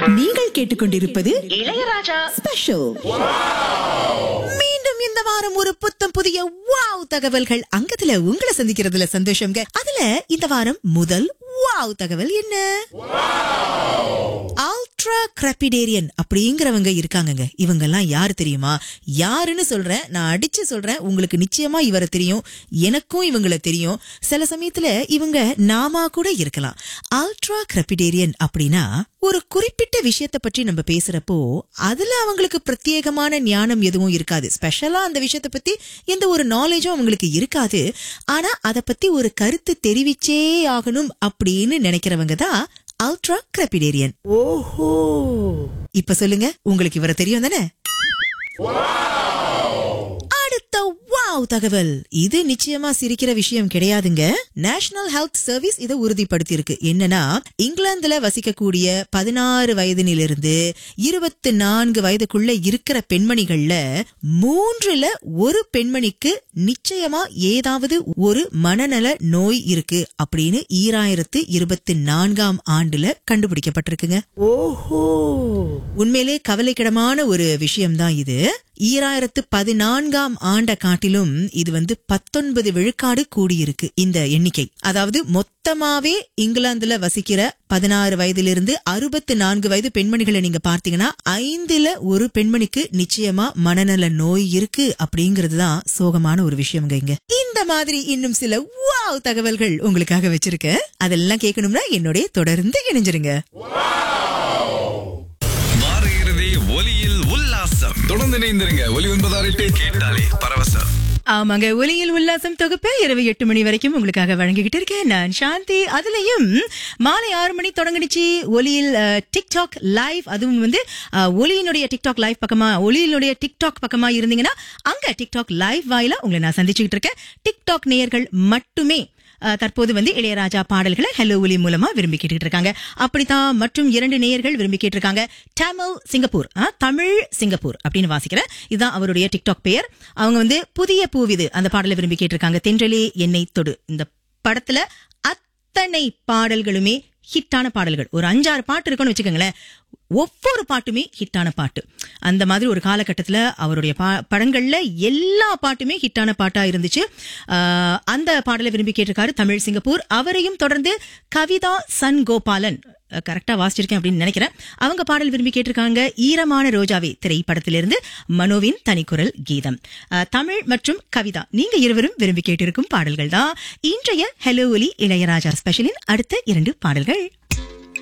நீங்கள் கேட்டுக்கொண்டிருப்பது இளையராஜா ஸ்பெஷல் மீண்டும் இந்த வாரம் ஒரு புத்தம் புதிய வாவ் தகவல்கள் அங்கத்துல உங்களை சந்திக்கிறதுல சந்தோஷங்க அதுல இந்த வாரம் முதல் வாவ் தகவல் என்ன அல்ட்ரா கிரபிடேரியன் அப்படிங்கிறவங்க இருக்காங்கங்க இவங்க எல்லாம் யாரு தெரியுமா யாருன்னு சொல்றேன் நான் அடிச்சு சொல்றேன் உங்களுக்கு நிச்சயமா இவரை தெரியும் எனக்கும் இவங்களை தெரியும் சில சமயத்துல இவங்க நாமா கூட இருக்கலாம் அல்ட்ரா கிரபிடேரியன் அப்படின்னா ஒரு குறிப்பிட்ட விஷயத்தை பற்றி நம்ம பேசுறப்போ அதுல அவங்களுக்கு பிரத்யேகமான ஞானம் எதுவும் இருக்காது ஸ்பெஷலா அந்த விஷயத்தை பத்தி எந்த ஒரு நாலேஜும் அவங்களுக்கு இருக்காது ஆனா அத பத்தி ஒரு கருத்து தெரிவிச்சே ஆகணும் அப்படின்னு நினைக்கிறவங்க தான் அல்ட்ரா கிரபிடேரியன் ஓஹோ இப்ப சொல்லுங்க உங்களுக்கு இவரை தெரியும் தானே அடுத்த வாவ் தகவல் இது நிச்சயமா சிரிக்கிற விஷயம் கிடையாதுங்க நேஷனல் ஹெல்த் சர்வீஸ் இதை உறுதிப்படுத்தி இருக்கு என்னன்னா இங்கிலாந்துல வசிக்கக்கூடிய பதினாறு வயதினிலிருந்து இருபத்தி நான்கு வயதுக்குள்ள இருக்கிற பெண்மணிகள்ல மூன்றுல ஒரு பெண்மணிக்கு நிச்சயமா ஏதாவது ஒரு மனநல நோய் இருக்கு அப்படின்னு ஈராயிரத்து இருபத்தி நான்காம் ஆண்டுல கண்டுபிடிக்கப்பட்டிருக்குங்க ஓஹோ உண்மையிலே கவலைக்கிடமான ஒரு விஷயம்தான் இது ஈராயிரத்து பதினான்காம் ஆண்ட காட்டிலும் இது வந்து பத்தொன்பது விழுக்காடு கூடியிருக்கு இந்த எண்ணிக்கை அதாவது மொத்தமாவே இங்கிலாந்துல வசிக்கிற பதினாறு வயதிலிருந்து அறுபத்தி நான்கு வயது பெண்மணிகளை நீங்க பார்த்தீங்கன்னா ஐந்துல ஒரு பெண்மணிக்கு நிச்சயமா மனநல நோய் இருக்கு அப்படிங்கிறது தான் சோகமான ஒரு விஷயம்ங்க இங்க இந்த மாதிரி இன்னும் சில வாவ் தகவல்கள் உங்களுக்காக வச்சிருக்கேன் அதெல்லாம் கேட்கணும்னா என்னுடைய தொடர்ந்து இணைஞ்சிருங்க வார இறுதி ஒலியில் உல்லாசம் தொடர்ந்து இணைந்திருங்க ஒலி ஒன்பதாறு எட்டு கேட்டாலே பரவசம் ஆமாங்க ஒலியில் உல்லாசம் தொகுப்பு இரவு எட்டு மணி வரைக்கும் உங்களுக்காக வழங்கிக்கிட்டு இருக்கேன் நான் சாந்தி அதுலயும் மாலை ஆறு மணி தொடங்கிடுச்சு ஒலியில் அஹ், டிக்டாக் லைவ் அதுவும் வந்து அஹ், ஒலியினுடைய டிக்டாக் லைவ் பக்கமா ஒலியினுடைய டிக்டாக் பக்கமா இருந்தீங்கன்னா அங்க டிக்டாக் லைவ் வாயிலா உங்களை நான் சந்திச்சுக்கிட்டு இருக்கேன் டிக்டாக் நேயர்கள் மட்டுமே அஹ், தற்போது வந்து இளையராஜா பாடல்களை ஹலோ ஒலி மூலமா விரும்பி கேட்டுட்டு இருக்காங்க அப்படித்தான் மற்றும் இரண்டு நேயர்கள் விரும்பி கேட்டிருக்காங்க தமிழ் சிங்கப்பூர் அஹ், தமிழ் சிங்கப்பூர் அப்படின்னு வாசிக்கிறேன் இதுதான் அவருடைய டிக்டாக் பெயர் அவங்க வந்து புதிய பூவிது அந்த பாடலை விரும்பி கேட்டிருக்காங்க தென்றலே என்னை தொடு இந்த படத்துல அத்தனை பாடல்களுமே ஹிட்டான பாடல்கள் ஒரு அஞ்சாறு பாட்டு இருக்குன்னு வச்சுக்கோங்களேன் ஒவ்வொரு பாட்டுமே ஹிட்டான பாட்டு அந்த மாதிரி ஒரு காலகட்டத்தில் அவருடைய பா- படங்கள்ல எல்லா பாட்டுமே ஹிட்டான பாட்டா இருந்துச்சு ஆஹ் அந்த பாடலை விரும்பி கேட்டிருக்காரு தமிழ் சிங்கப்பூர் அவரையும் தொடர்ந்து கவிதா சன் கோபாலன் கரெக்டா வாசிச்சிருக்கேன் அப்படின்னு நினைக்கிறேன் அவங்க பாடல் விரும்பி கேட்டிருக்காங்க ஈரமான ரோஜாவே திரைப்படத்திலிருந்து மனோவின் தனிக்குரல் கீதம் ஆஹ் தமிழ் மற்றும் கவிதா நீங்க இருவரும் விரும்பி கேட்டிருக்கும் பாடல்கள் தான் இன்றைய ஹலோ ஒலி இளையராஜா ஸ்பெஷலின் அடுத்த இரண்டு பாடல்கள்